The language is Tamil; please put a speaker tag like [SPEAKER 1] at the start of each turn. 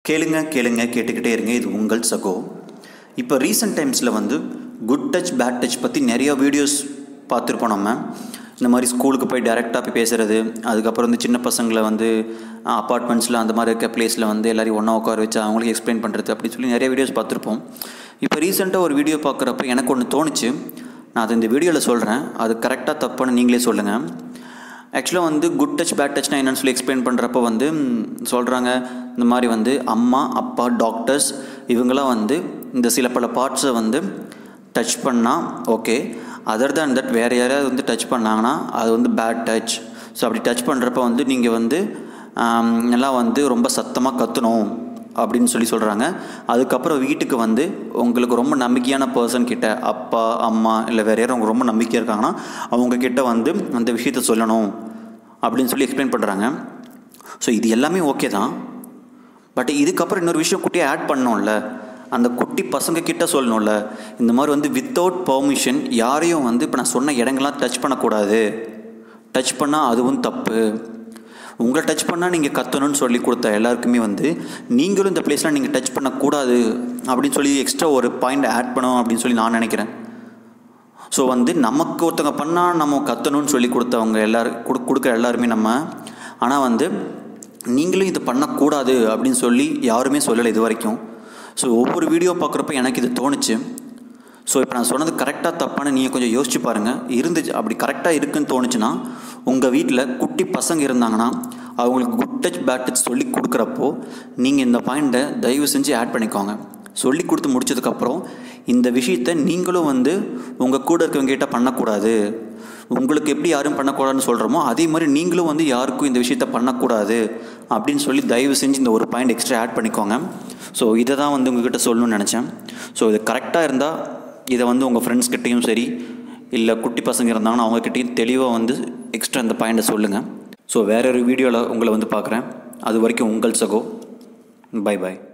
[SPEAKER 1] கேளுங்க கேளுங்க கேட்டுக்கிட்டே இருங்க இது உங்கள் சகோ இப்போ ரீசெண்ட் டைம்ஸில் வந்து குட் டச் பேட் டச் பற்றி நிறைய வீடியோஸ் பார்த்துருப்போம் நம்ம இந்த மாதிரி ஸ்கூலுக்கு போய் டைரெக்டாக போய் பேசுகிறது அதுக்கப்புறம் வந்து சின்ன பசங்களை வந்து அப்பார்ட்மெண்ட்ஸில் அந்த மாதிரி இருக்க பிளேஸில் வந்து எல்லாரையும் ஒன்றா உட்கார வச்சு அவங்களுக்கு எக்ஸ்பிளைன் பண்ணுறது அப்படி சொல்லி நிறைய வீடியோஸ் பார்த்துருப்போம் இப்போ ரீசெண்டாக ஒரு வீடியோ பார்க்குறப்ப எனக்கு ஒன்று தோணுச்சு நான் அதை இந்த வீடியோவில் சொல்கிறேன் அது கரெக்டாக தப்புன்னு நீங்களே சொல்லுங்கள் ஆக்சுவலாக வந்து குட் டச் பேட் டச்னா என்னன்னு சொல்லி எக்ஸ்பிளைன் பண்ணுறப்ப வந்து சொல்கிறாங்க இந்த மாதிரி வந்து அம்மா அப்பா டாக்டர்ஸ் இவங்களாம் வந்து இந்த சில பல பார்ட்ஸை வந்து டச் பண்ணால் ஓகே அதர் தேன் தட் வேறு யாராவது வந்து டச் பண்ணாங்கன்னா அது வந்து பேட் டச் ஸோ அப்படி டச் பண்ணுறப்ப வந்து நீங்கள் வந்து ஆம், எல்லாம் வந்து ரொம்ப சத்தமாக கத்தணும் அப்படின்னு சொல்லி சொல்கிறாங்க அதுக்கப்புறம் வீட்டுக்கு வந்து உங்களுக்கு ரொம்ப நம்பிக்கையான பர்சன் கிட்ட அப்பா அம்மா இல்லை வேறு யாரும் அவங்க ரொம்ப நம்பிக்கையாக இருக்காங்கன்னா அவங்க கிட்ட வந்து அந்த விஷயத்த சொல்லணும் அப்படின்னு சொல்லி எக்ஸ்பிளைன் பண்ணுறாங்க ஸோ இது எல்லாமே ஓகே தான் பட் இதுக்கப்புறம் இன்னொரு விஷயம் குட்டியை ஆட் பண்ணோம்ல அந்த குட்டி பசங்க கிட்ட சொல்லணும்ல இந்த மாதிரி வந்து வித்தவுட் பெர்மிஷன் யாரையும் வந்து இப்போ நான் சொன்ன இடங்கள்லாம் டச் பண்ணக்கூடாது டச் பண்ணால் அதுவும் தப்பு உங்களை டச் பண்ணால் நீங்கள் கத்தணும்னு சொல்லி கொடுத்த எல்லாருக்குமே வந்து நீங்களும் இந்த பிளேஸ்லாம் நீங்கள் டச் பண்ணக்கூடாது அப்படின்னு சொல்லி எக்ஸ்ட்ரா ஒரு பாயிண்ட் ஆட் பண்ணணும் அப்படின்னு சொல்லி நான் நினைக்கிறேன் ஸோ வந்து நமக்கு ஒருத்தவங்க பண்ணால் நம்ம கத்தணும்னு சொல்லி கொடுத்தவங்க எல்லாரும் கொடு கொடுக்குற எல்லாருமே நம்ம ஆனால் வந்து நீங்களும் இது பண்ணக்கூடாது அப்படின்னு சொல்லி யாருமே சொல்லலை இது வரைக்கும் ஸோ ஒவ்வொரு வீடியோ பார்க்குறப்ப எனக்கு இது தோணுச்சு ஸோ இப்போ நான் சொன்னது கரெக்டாக தப்பான்னு நீங்கள் கொஞ்சம் யோசிச்சு பாருங்கள் இருந்துச்சு அப்படி கரெக்டாக இருக்குன்னு தோணுச்சுன்னா உங்கள் வீட்டில் குட்டி பசங்க இருந்தாங்கன்னா அவங்களுக்கு குட் டச் பேட் டச் சொல்லி கொடுக்குறப்போ நீங்கள் இந்த பாயிண்ட்டை தயவு செஞ்சு ஆட் பண்ணிக்கோங்க சொல்லி கொடுத்து முடிச்சதுக்கப்புறம் இந்த விஷயத்தை நீங்களும் வந்து உங்கள் கூட இருக்கவங்க கிட்ட பண்ணக்கூடாது உங்களுக்கு எப்படி யாரும் பண்ணக்கூடாதுன்னு சொல்கிறோமோ அதே மாதிரி நீங்களும் வந்து யாருக்கும் இந்த விஷயத்த பண்ணக்கூடாது அப்படின்னு சொல்லி தயவு செஞ்சு இந்த ஒரு பாயிண்ட் எக்ஸ்ட்ரா ஆட் பண்ணிக்கோங்க ஸோ இதை தான் வந்து உங்ககிட்ட சொல்லணும்னு நினச்சேன் ஸோ இது கரெக்டாக இருந்தால் இதை வந்து உங்கள் ஃப்ரெண்ட்ஸ் கிட்டேயும் சரி இல்லை குட்டி பசங்க இருந்தாங்கன்னா அவங்கக்கிட்டேயும் தெளிவாக வந்து எக்ஸ்ட்ரா இந்த பாயிண்ட்டை சொல்லுங்கள் ஸோ வேற ஒரு வீடியோவில் உங்களை வந்து பார்க்குறேன் அது வரைக்கும் உங்கள் சகோ பை பாய்